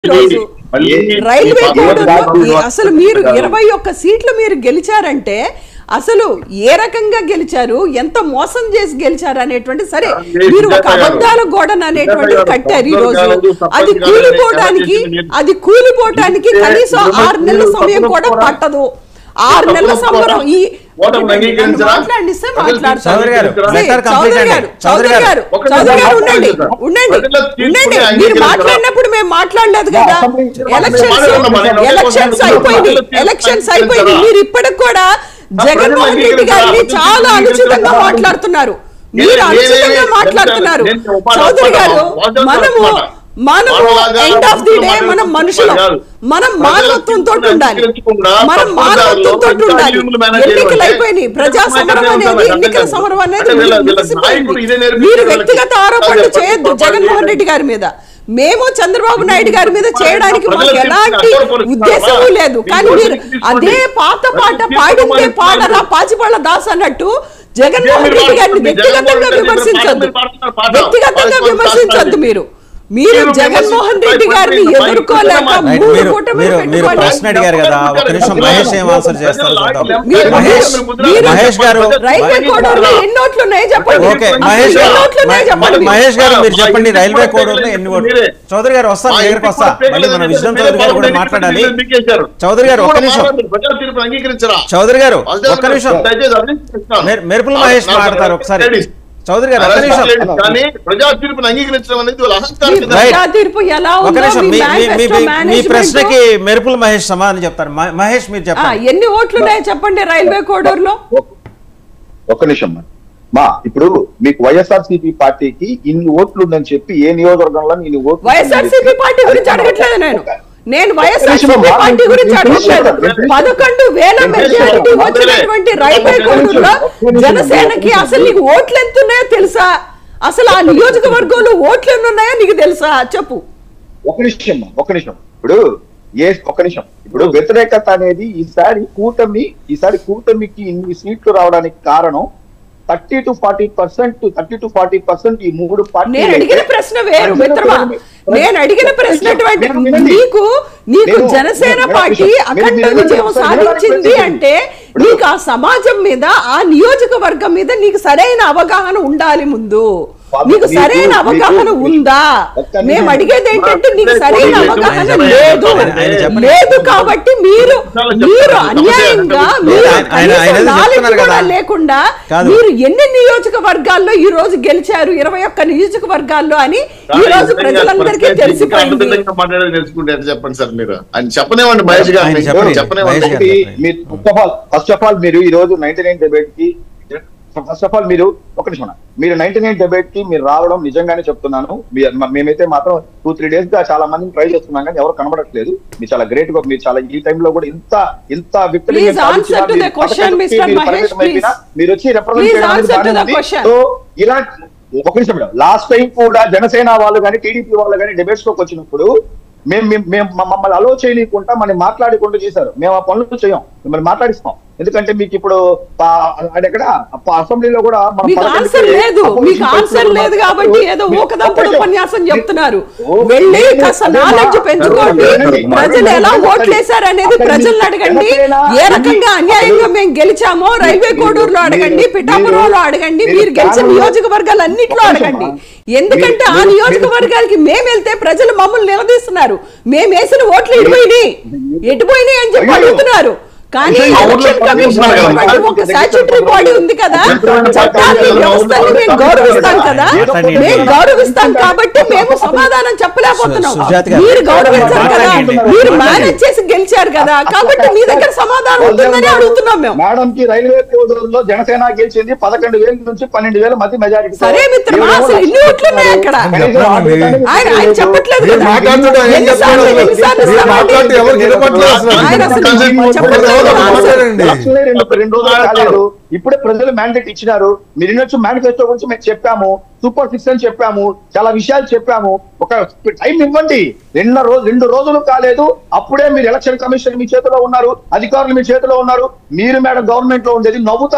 రోజు మళ్ళీ రైల్వే ఈ కోడ్ పదవి అసలు మీరు కాదు. ఇరవై ఒక్క సీట్లు మీరు గెలిచారంటే అసలు ఏ రకంగా గెలిచారు ఎంత మోసం చేసి గెలిచారు అనేటువంటి సరే అదే మీరు ఒక సుజాత గారు. అబద్ధాల గోడను అనేటువంటిది సుజాత గారు, కట్టారు ఈ రోజు తప్పులు కాదు, తప్పులు అది కాదు, కూలిపోవడానికి ఎలా చేసి అది కూలిపోవడానికి ఇదే కనీసం ఇరవై ఆరు నెలల మూడు సమయం తప్పులు కూడా కూడా పట్టదు ఆరు తప్పులు నెలల కూడా సంబరం ఈ ఓటమి అంగీకరించరా? మాట్లాడండి సార్ ప్రజలు మాట్లాడతారు చౌదరి గారు, See, let her complete Chowdary అండి. గారు చౌదరి చౌదరి గారు ఒక్క చౌదరి గారు నిమిషం ఉండండి మాట్లాడండి. ఉండండి ప్రజల తీర్పుని ఉండండి మీరు అంగీకరించరా? మాట్లాడినప్పుడు మేము మాట్లాడలేదు కదా అసెంబ్లీ ఎలక్షన్స్ మాట్లాడమ్మా, నేను ఒకే ఎలక్షన్స్ క్వశ్చన్ అయిపోయింది అడుగుతున్నా. ఎలక్షన్స్ ప్రజలు అయిపోయింది తీర్పుని మీరు ఇప్పటికి కూడా ప్రజలు జగన్మోహన్ రెడ్డి గారిని అంగీకరించరా? చాలా ప్రజలు అనుచితంగా అంగీకరించరా? మాట్లాడుతున్నారు నేను- మీరు నేను- అనుచితంగా నేను- మాట్లాడుతున్నారు నేను ఉపాధి చౌదరి గారు ఉపాధి మనము ఉపాధి మనము వాళ్ళలాగా ఎండ్ ఆఫ్ ది డే ఉపాధి మనం ఉపాధి మనుషులం కాదు. మనం ప్రజల మానవత్వంతో తీర్పుని ఉండాలి అంగీకరించకుండా మనం తప్పుడు మానవత్వంతో దారిలో ఉండాలి ఇంకా మేనేజ్ ఎన్నికలు చేయాలంటే అయిపోయినాయి ప్రజా ఇంకా సమరం మేనేజ్ అనేది చేయాలి. ఎన్నికల సమరం అనేది అంటే వీళ్ళ- వీళ్ళ ముగిసిపోయింది. నాయకుడు ఇదే నేర్పించారు మీరు వీళ్ళకి. వ్యక్తిగత ఆరోపణలు అదే చేయొద్దు ప్రతి జగన్మోహన్ పార్టీ రెడ్డి గారి మీద మేము చంద్రబాబు నాయుడు గారి మీద చేయడానికి ప్రజల మాకు తీర్పుని ఎలాంటి అడ్డుపరుస్తున్నారా? ఉద్దేశము లేదు మీ కానీ మీరు ఓటుని తీసుకోండి. అదే పాత పాట ప్రజల పాడిందే తీర్పుని పాడరా పాచిపళ్ళ దాస్ అన్నట్టు జగన్మోహన్ మీరు రెడ్డి గారిని పాడుతున్నారు. వ్యక్తిగతంగా జగన్మోహన్ రెడ్డి విమర్శించొద్దు మీరు పాడుతున్నారు పాట. వ్యక్తిగతంగా పాడుతున్నారు విమర్శించొద్దు పాట. మీరు మీరు మీరు జగన్మోహన్ రెడ్డి విమర్శించండి. గారిని బయట ఎదుర్కోలేక రైట్, రైట్, మూడు మీరు కూటమిలు మీరు మీరు పెట్టుకొని ప్రశ్న అడిగారు కదా ఒక నిమిషం మహేష్ ఏం ఆన్సర్ చేస్తారు చూద్దాం మీరు- మహేష్ మీరు- మహేష్ గారు రైల్వే కోడూరులో ఎన్ని ఓట్లు ఉన్నాయో చెప్పండి ఓకే అసలు మహేష్ ఎన్ని గారు ఓట్లు ఉన్నాయో చెప్పండి మ- మహేష్ గారు మీరు మా చెప్పండి ఇంటికి రైల్వే కూడా కోడ్ పేర్లు ఎన్ని ఓట్లు మీరే. చౌదరి గారు వస్తాను మా మీ దగ్గరకు ఇంటికి వస్తా కూడా మళ్ళీ మన పేర్లు విజయం మీరే. చౌదరి గారు కూడా మీరు మాట్లాడాలి మీకేశారు. చౌదరి గారు ఒక్క కూడా నిమిషం మాట్లాడండి. ప్రజల తీర్పుని అంగీకరించరా చౌదరి గారు అదే ఒక్క నిమిషం దయచేసి అంగీకరిస్తాను. మెర్- మెరుపుల మహేష్ నాకు మాట్లాడతారు ఒకసారి లేడీస్. చౌదరి గారు ఒక్క అరెస్ట్ నిమిషం లేడీస్. కానీ ప్రజా తీర్పుని అంగీకరించడం అనేది వాళ్ళ అహంకారం మీ కదా. రైట్. ప్రజా తీర్పు ఎలా ఒక ఉందో నిమిషం మీ మీ మీ- మీ- మేనిఫెస్టో మీ- మీ మేనేజ్మెంట్ ప్రశ్నకి మెరుపుల మహేష్ సమాధానం చెప్తారు మ- మహేష్ మీరు ఆ, చెప్పండి ఎన్ని ఓట్లు ఉన్నాయో చెప్పండి రైల్వే కోడూరులో ఒక్క- ఒక్క నిమిషం మా. మా ఇప్పుడు మీకు వైఎస్ఆర్ సిపి పార్టీకి ఇన్ని ఓట్లు ఉందని చెప్పి ఏ నియోజకవర్గంలో ఇన్ని ఓట్లు వైఎస్ఆర్సీపీ పార్టీ గురించి అడగట్లేదు నేను నేను వైఎస్ఆర్సీపీ నిమిషం, పార్టీ గురించి నిమిషం, అడగట్లేదు నిమిషం. పదకొండు వేల మెజారిటీ వచ్చినటువంటి రైల్వే కోడూరులో జనసేనకి అసలు నీకు ఓట్లు ఎంత ఉన్నాయో తెలుసా అసలు ఆ నియోజకవర్గంలో ఓట్లు ఎన్ని ఉన్నాయో నీకు తెలుసా చెప్పు ఒక నిమిషం మా, ఒక నిమిషం ఇప్పుడు ఏ ఒక నిమిషం ఇప్పుడు వ్యతిరేకత అనేది ఈసారి కూటమి ఈసారి కూటమికి ఇన్ని సీట్లు రావడానికి కారణం thirty to forty percent thirty to forty percent ఈ మూడు పార్టీలు నేను అడిగిన ప్రశ్న వేరు మిత్రమా నేను అడిగిన ప్రశ్న అటువంటి నీకు నీకు నేను- జనసేన నేను- పార్టీ నేను- అఖండ నేను- విజయం నేను- సాధించింది నేను- అంటే నీకు ఆ సమాజం మీద ఆ నియోజకవర్గం మీద నీకు సరైన అవగాహన ఉండాలి ముందు బాబు, నీకు మీకు- సరైన అవగాహన మీకు- ఉందా ఒక్క నిమిషం. మేము అడిగేది ఏంటంటే నీకు ఆయన సరైన చెప్పండి, అవగాహన ఆయన లేదు చెప్పండి, ఆయన చెప్పండి. లేదు కాబట్టి మీరు చెప్పండి, మీరు చెప్పండి. అన్యాయంగా సమస్య మీరు ఆయన- ఆయన- ఆయన ఏదో knowledge చెప్తున్నారు కూడా కదా. లేకుండా కాదు. మీరు ఎన్ని నియోజకవర్గాల్లో ఈ రోజు గెలిచారు ఇరవై ఒక్క నియోజకవర్గాల్లో అని ఈ రోజు ప్రజలందరికీ తెలిసిపోయింది మాట్లాడేది తెలుసుకుంటే ఎట్లా చెప్పండి సార్ మీరు ఆయన చెప్పనివ్వండి మహేష్ ఆయన గారిని చెప్పండి. చెప్పనివ్వండి మహేష్ గారు. ఒకటి మీరు first of all first of all మీరు ఈ రోజు నైన్టీ నైన్ డిబేట్ కి ఫస్ట్ ఆఫ్ ఆల్ మీరు ఒక నిమిషం అన్న. మీరు నైన్టీ నైన్ డిబేట్ కి మీరు రావడం నిజంగానే చెప్తున్నాను మీ- మ- మేమైతే మాత్రం టూ త్రీ డేస్ గా చాలా మందిని ట్రై చేస్తున్నాం కానీ ఎవరు కనబడట్లేదు మీరు చాలా గ్రేట్ గా మీరు చాలా ఈ time లో కూడా ఇంత ఇంత victory Please answer to the question, Mr. Mahesh, please. మీరు వచ్చి represent Please చేయడం అనేది answer to బాగానే the ఉంది. question. సో ఇలా ఒక నిమిషం మేడం లాస్ట్ టైం కూడా జనసేన వాళ్ళు కానీ టీడీపీ వాళ్ళు కానీ డిబేట్స్ లోకి వచ్చినప్పుడు మేము మేము- మేము మ- మమ్మల్ని అలో చేయకుండా మనం మాట్లాడకుండా చేశారు మేము ఆ పనులు చేయం మిమ్మల్ని మాట్లాడిస్తాం ఎందుకంటే మీకు ఇప్పుడు పా- అది ఎక్కడ పా- అసెంబ్లీలో కూడా మనం మీకు పదకొండుకి ఆన్సర్ లేదు opposition మీకు ఆన్సర్ చేస్తున్నారు. లేదు కాబట్టి ఏదో మీరు- ఊకదంపుడు ఒక్క ఉపన్యాసం నిమిషం. చెప్తున్నారు ఓ, వెళ్ళి నేను కాస్త అదే మా- నాలెడ్జ్ పెంచుకోండి అదే మా- ప్రజలు ఎలా అదే ఓట్లేశారు అనేది అక్కడ ప్రజలను మీ- అడగండి జనసేన ఏ రకంగా మీ- అన్యాయంగా అసలు- మేము గెలిచామో రైల్వే మీరు- కోడూరులో అడగండి మీరు- పిఠాపురంలో అడగండి మీరు మీరు గెలిచిన ఛానల్లో- నియోజకవర్గాలు అన్నింటిలో ఒక్క అడగండి నిమిషం ఎందుకంటే ఆ మీరు- మీరు- నియోజకవర్గాలకి మేము వెళ్తే ప్రజలు మమ్మల్ని నిలదీస్తున్నారు మేము వేసిన ఓట్లు ఎటుపోయినాయి ఎటుపోయినాయి అని చెప్పి అయ్యో. అడుగుతున్నారు కానీ అయ్యో, ఎలక్షన్ ఊర్లో కమిషన్ పంపిస్తున్నారు కదా. అనేటువంటి ఒక స్టాచ్యూటరీ బాడీ ఉంది కదా చట్టాన్ని వ్యవస్థని మేము గౌరవిస్తాం కదా మేము గౌరవిస్తాం కాబట్టి మేము సమాధానం చెప్పలేకపోతున్నాం సు- సుజాత గారు. మీరు గౌరవించారు కదా మాట్లాడండి. మీరు మేనేజ్ చేసి గెలిచారు కదా కాబట్టి మీ దగ్గర సమాధానం ఉంటుందని అడుగుతున్నాం మేము మేడం కి రైల్వే కోడూరులో జనసేన గెలిచింది పదకొండు వేల నుంచి పన్నెండు వేల మధ్య మెజారిటీ సరే మిత్రమా, అసలు ఎన్ని ఓట్లు ఉన్నాయి అక్కడ? ఆయన ఆయన చెప్పట్లేదు మీరు కదా మాట్లాడుతుంటే ఏం ఎన్నిసార్లు చెప్తున్నారు? ఎన్నిసార్లు మీరు ఇస్తామండి? మాట్లాడితే ఎవరికి వినపడలేదు అసలు. ఆయన అసలు చెప్పట్లేదు ఎవరు కదా అసలు. మాట్లాడండి. ఎలక్షన్లే రెండు రెండు రోజులు కాలేదు ఇప్పుడే ప్రజలు మ్యాండేట్ ఇచ్చినారు మీరు వినొచ్చు మేనిఫెస్టో గురించి మేము చెప్పాము సూపర్ సిక్స్ అని చెప్పాము చాలా విషయాలు చెప్పాము ఒక టైం ఇవ్వండి రెండు రోజు రెండు రోజులు కాలేదు అప్పుడే మీరు ఎలక్షన్ కమిషన్ మీ చేతిలో ఉన్నారు అధికారులు మీ చేతిలో ఉన్నారు మీరు మేడం గవర్నమెంట్ లో ఉండేది నవ్వుతారు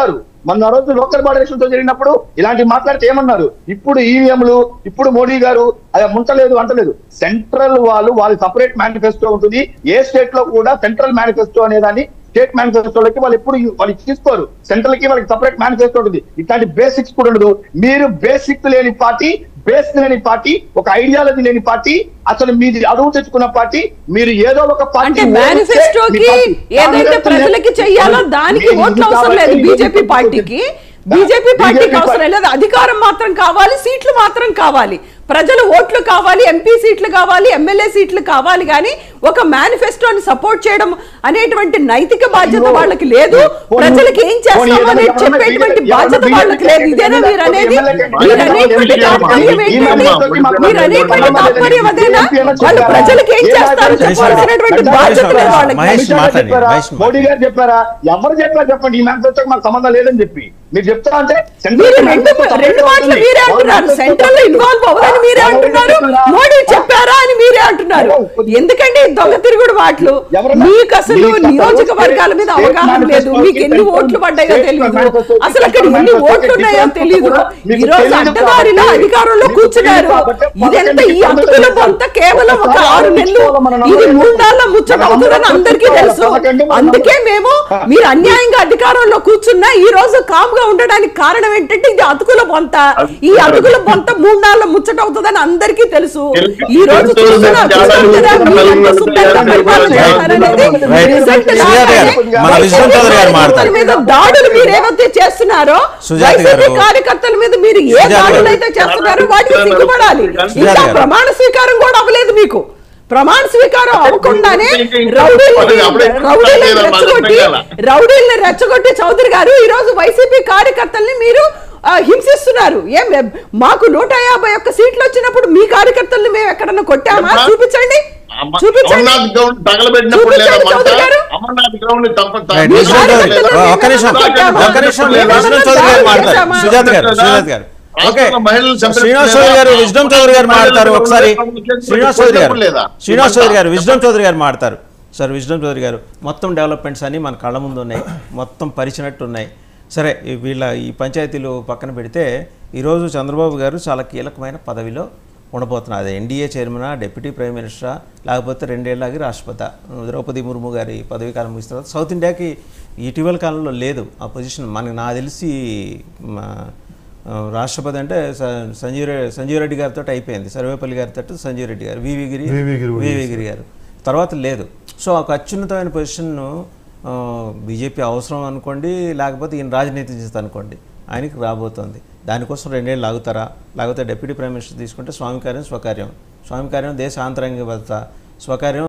మన ఆ రోజు లోకల్ బాడీ ఎలక్షన్ తో జరిగినప్పుడు ఇలాంటి మాట్లాడితే ఏమన్నారు ఇప్పుడు ఈవీఎంలు ఇప్పుడు మోడీ గారు అది ముంచలేదు అంటలేదు సెంట్రల్ వాళ్ళు వాళ్ళ సపరేట్ మేనిఫెస్టో ఉంటుంది ఏ స్టేట్ లో కూడా సెంట్రల్ మేనిఫెస్టో అనేదాన్ని స్టేట్ మేనిఫెస్టోలకి వాళ్ళు ఎప్పుడు వాళ్ళు తీసుకోరు సెంట్రల్ కి వాళ్ళకి సపరేట్ మేనిఫెస్టో ఉంటుంది ఇట్లాంటి బేసిక్స్ కూడా ఉండదు మీరు బేసిక్ లేని పార్టీ బేస్ లేని పార్టీ ఒక ఐడియాలజీ లేని పార్టీ అసలు మీది అడుగు తెచ్చుకున్న పార్టీ మీరు ఏదో ఒక పార్టీ అంటే మేనిఫెస్టోకి ఏదైతే ప్రజలకి చెయ్యాలో దానికి ఓట్లు అవసరం లేదు బీజేపీ పార్టీకి బీజేపీ పార్టీకి అవసరం లేదు అధికారం మాత్రం కావాలి సీట్లు మాత్రం కావాలి ప్రజలు ఓట్లు కావాలి ఎంపీ సీట్లు కావాలి ఎమ్మెల్యే సీట్లు కావాలి కానీ ఒక మేనిఫెస్టోని సపోర్ట్ చేయడం అనేటువంటి నైతిక బాధ్యత వాళ్ళకి లేదు ప్రజలకి ఏం చేస్తాం అనేది చెప్పేటువంటి బాధ్యత వాళ్ళకి లేదు ఇదేనా మీరు అనేది మీరు అనేటువంటి తాత్పర్యం ఏంటండి మీరు అనేటువంటి తాత్పర్యం అదేనా వాళ్ళు ప్రజలకి ఏం చేస్తారో చెప్పాల్సినటువంటి బాధ్యత లేదు వాళ్ళకి మహేష్ మాట్లాడండి, చెప్పారా? మహేష్ మాట్లాడండి. మోడీ గారు చెప్పారా ఎవరు చెప్పారు చెప్పండి ఈ మేనిఫెస్టోకి మాకు సంబంధం లేదని చెప్పి మీరు చెప్తా అంటే మీరు రెండు రెండు మాటలు మీరే అంటున్నారు సెంట్రల్ లో ఇన్వాల్వ్ అవ్వాలని మీరే అంటున్నారు మోడీ చెప్పారా అని మీరే అంటున్నారు ఎందుకండి ఈ దొంగ తిరుగుడు మాటలు మీకు అసలు నియోజకవర్గాల మీద అవగాహన లేదు మీకు ఎన్ని ఓట్లు పడ్డాయో తెలియదు అసలు అక్కడ ఎన్ని ఓట్లు ఉన్నాయో తెలియదు ఈ రోజు అడ్డదారిలో అధికారంలో కూర్చున్నారు ఇదంతా ఈ అతుకుల బొంత కేవలం ఒక ఆరు నెలలు ఇది మూడాళ్ళ ముచ్చట అవుతుందని అందరికీ తెలుసు అందుకే మేము మీరు అన్యాయంగా అధికారంలో కూర్చున్నా ఈ రోజు కామ్గా ఉండడానికి కారణం ఏంటంటే ఇది అతుకుల బొంత ఈ అతుకుల బొంత మూడాళ్ళ ముచ్చట అవుతుందని అందరికీ తెలుసు ఈ రోజు చూస్తున్నారు చూస్తున్నారు కదా, మీరు ఎంత శుద్ధంగా పరిపాలన చేస్తారనేది Right. రిజల్ట్ సుజాత గారు, రాగానే మన విశ్వం చౌదరి గారు మాట్లాడతారు. మీద దాడులు మీరు ఏవైతే చేస్తున్నారో సుజాత వైసీపీ గారు. కార్యకర్తల మీద మీరు ఏ సుజాత గారు. దాడులు అయితే చేస్తున్నారో వాటికి సిగ్గుపడాలి సుజాత ఇంకా గారు. ప్రమాణ స్వీకారం కూడా అవ్వలేదు మీకు ప్రమాణ స్వీకారం అవ్వకుండానే రౌడీల్ని రౌడీల్ని రెచ్చగొట్టి రౌడీల్ని రెచ్చగొట్టి చౌదరి గారు ఈ రోజు వైసీపీ కార్యకర్తల్ని మీరు ఆ, హింసిస్తున్నారు ఏం ఏం, మాకు నూట యాభై ఒక్క సీట్లు వచ్చినప్పుడు మీ కార్యకర్తల్ని మేము ఎక్కడన్నా కొట్టామా అమ్మా. చూపించండి అమ్మ- చూపించండి అమర్నాథ్ గ్రౌండ్ తగలబెట్టినప్పుడు లేదా చూపించండి చౌదరి మంట? గారు. అమర్నాథ్ గ్రౌండ్ తప్ప రైట్, మీ విశ్వం చౌదరి కార్యకర్తలు ఒక్క మేము నిమిషం కొట్టామా? ఒక్క నిమిషం మేము విష్ణు ఏమన్నా చౌదరి గారు దాడి మాట్లాడారు చేశామా? సుజాత గారు సుజాత గారు ఓకే రాష్ట్రంలో మహిళలు చంపేస్తున్నారు. శ్రీనివాస్ చౌదరి గారు విజ్డమ్ చౌదరి గారు మాట్లాడతారు ఒకసారి శ్రీనివాస్ చౌదరి గారు లేదా? శ్రీనివాస్ చౌదరి గారు విజ్డమ్ చౌదరి గారు మాట్లాడతారు సార్ విజ్డమ్ చౌదరి గారు మొత్తం డెవలప్మెంట్స్ అన్ని మన కళ్ళ ముందు ఉన్నాయి మొత్తం పరిచినట్టు ఉన్నాయి సరే ఈ వీళ్ళ ఈ పంచాయతీలు పక్కన పెడితే ఈరోజు చంద్రబాబు గారు చాలా కీలకమైన పదవిలో ఉండబోతున్నారు అది ఎన్డీఏ చైర్మనా డిప్యూటీ ప్రైమ్ మినిస్టరా లేకపోతే రెండేళ్ళకి రాష్ట్రపతి ద్రౌపది ముర్ము గారి పదవి కాలం ముగిసిన తర్వాత సౌత్ ఇండియాకి ఇటీవల కాలంలో లేదు ఆ పొజిషన్ మనకి నాకు తెలిసి మా, ఆ, రాష్ట్రపతి అంటే స- సంజీవ్ రెడ్డి సంజీవ్ రెడ్డి గారితో అయిపోయింది సర్వేపల్లి గారితో సంజీవ్ రెడ్డి గారు వివి గిరి వివి గిరి వివి గిరి గారు తర్వాత లేదు సో ఒక అత్యున్నతమైన పొజిషన్ను బీజేపీ అవసరం అనుకోండి లేకపోతే ఈయన రాజనీతి చేస్తా అనుకోండి ఆయనకి రాబోతోంది దానికోసం రెండేళ్ళు ఆగుతారా లేకపోతే డిప్యూటీ ప్రైమ్ మినిస్టర్ తీసుకుంటే స్వామి కార్యం స్వకార్యం స్వామి కార్యం దేశ ఆంతరంగ భద్రత స్వకార్యం